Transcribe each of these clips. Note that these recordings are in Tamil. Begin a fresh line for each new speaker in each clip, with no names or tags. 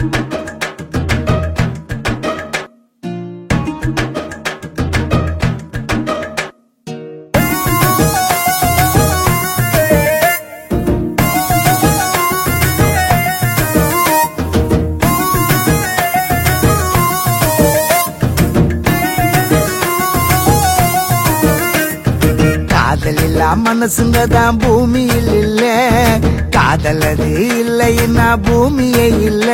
காதல் இல்லா மனசுங்க தான் பூமியில் இல்ல காதல் அது இல்லைன்னா பூமியே இல்ல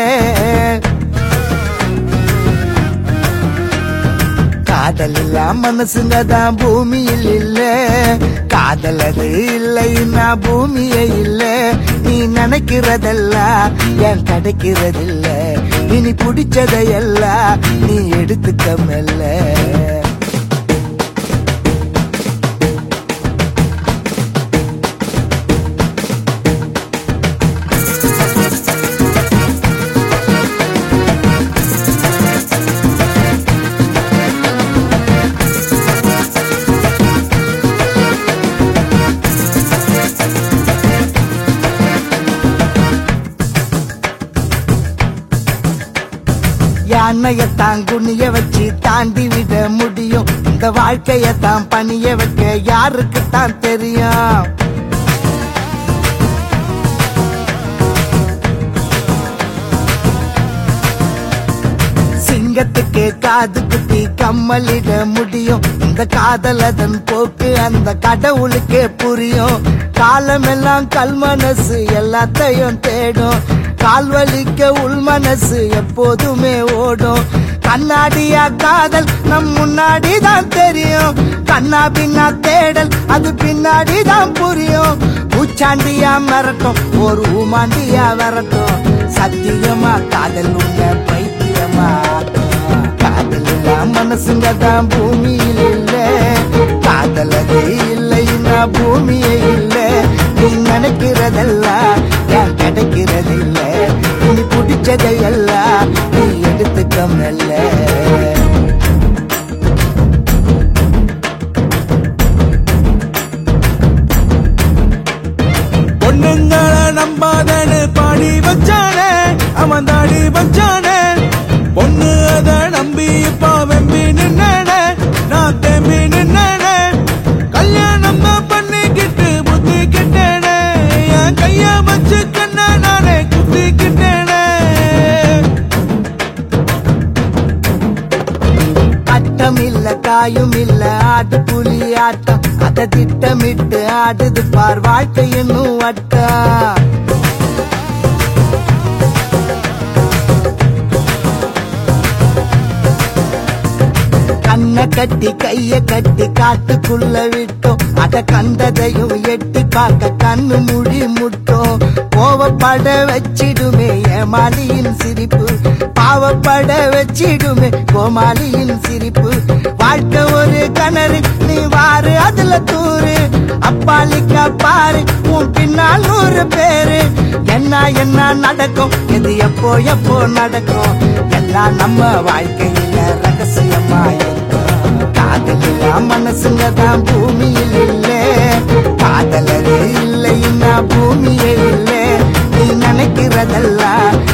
காதல் இல்லா மனசுங்க தான் பூமியில் இல்ல காதல் அது இல்லைன்னா பூமியே இல்ல நீ நினைக்கிறதெல்லாம் ஏன் கிடைக்கிறதில்ல இனி பிடிச்சதையெல்லாம் நீ எடுத்துக்க மெல்ல யானையத்தான் குனிய வச்சு தாண்டி விட முடியும் இந்த வாழ்க்கையத்தான் பணிய வைக்க யாருக்கு தான் தெரியும் சிங்கத்துக்கு காது குத்தி கம்மலிட முடியும் இந்த காதல் அதன் போக்கு அந்த கடவுளுக்கே புரியும் காலமெல்லாம் கல் மனசு எல்லாத்தையும் தேடும் கால்வலிக்க உள் மனசு எப்போதுமே ஓடும் கண்ணாடியா காதல் நம் முன்னாடி தான் தெரியும் கண்ணா பின்னா தேடல் அது பின்னாடி தான் புரியும் பூச்சாண்டியா மிரட்டும் ஒரு ஊமாண்டியா வரட்டும் சத்தியமா காதல் உள்ள பைத்தியமா காதல் இல்ல மனசுங்க தான் பூமியில் இல்ல காதல் அது இல்லைன்னா பூமியே இல்ல நீ நினைக்கிறதெல்லாம் ஏன் கிடைக்கிறது இல்ல நீ பிடிச்சதையெல்லாம் நீ எடுத்துக்க மெல்ல
பொண்ணுங்கள நம்பாதன்னு பாடி வச்சானே அவன் தாடி வச்சானே பொண்ணு அத நம்பி இப்ப வெம்பி நின்னே நான் தேம்பி நின்னே கல்யாணம் தான் பண்ணிக்கிட்டு புத்தி கிட்டேனே என் கைய வச்சு கண்ண நானே குத்திக்கிட்டேனே
அட்டம் இல்ல காயும் இல்ல ஆட்டு புலி ஆட்டம் அத திட்டமிட்டு ஆடுது பார் வாழ்க்கை என்னும் வட்டம் கண்ண கட்டி கைய கட்டி காட்டுக்குள்ள விட்டோம் அத கண்டதையும் எட்டி பார்க்க கண்ணு முடி முட்டோம் கோவப்பட வச்சிடுமே ஏமாலியின் சிரிப்பு பாவப்பட வச்சிடுமே கோமாளியின் சிரிப்பு வாழ்க்கை ஒரு கிணறு நீ வாரு அதுல தூரு அப்பாலிக்கா பாரு உன் பின்னால் நூறு பேரு என்ன என்ன நடக்கும் இது எப்போ எப்போ நடக்கும் எல்லாம் நம்ம வாழ்க்கையில ரகசியமா இருக்கும் காதலில்லா மனசுங்க தான் பூமியில் இல்ல காதலரு இல்லைன்னா பூமியே இல்ல நீ நினைக்கிறதெல்லாம்